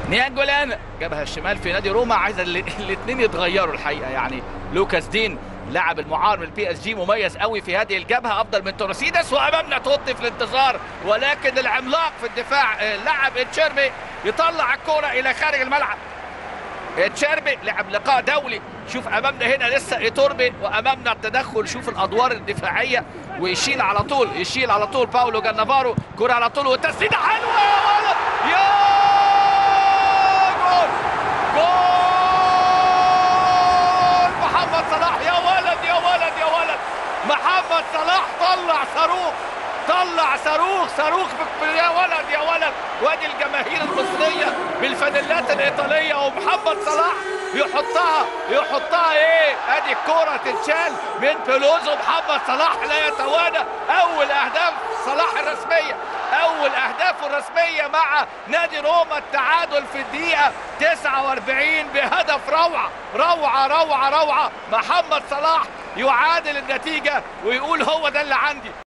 نيانجولان جابها الشمال في نادي روما عايز الاثنين يتغيروا الحقيقه يعني لوكاس دين لاعب المعار من البي اس جي مميز قوي في هذه الجبهه افضل من تورسيدس وامامنا توتي في الانتظار ولكن العملاق في الدفاع لاعب تشيربي يطلع الكره الى خارج الملعب تشيربي لعب لقاء دولي شوف امامنا هنا لسه ايتوربي وامامنا التدخل شوف الادوار الدفاعيه ويشيل على طول يشيل على طول باولو جانافارو كره على طول والتسديده حلوه يا ولد يا جول جول محمد صلاح يا ولد يا ولد يا ولد محمد صلاح طلع صاروخ طلع صاروخ صاروخ يا ولد يا ولد وادي الجماهير المصريه بالفانيلات الايطاليه ومحمد صلاح يحطها يحطها ايه ادي الكره تتشال من بيلوزو محمد صلاح لا يتوانى اول اهداف صلاح الرسميه اول اهدافه الرسميه مع نادي روما التعادل في الدقيقه 49 بهدف روعه روعه روعه روعه محمد صلاح يعادل النتيجه ويقول هو ده اللي عندي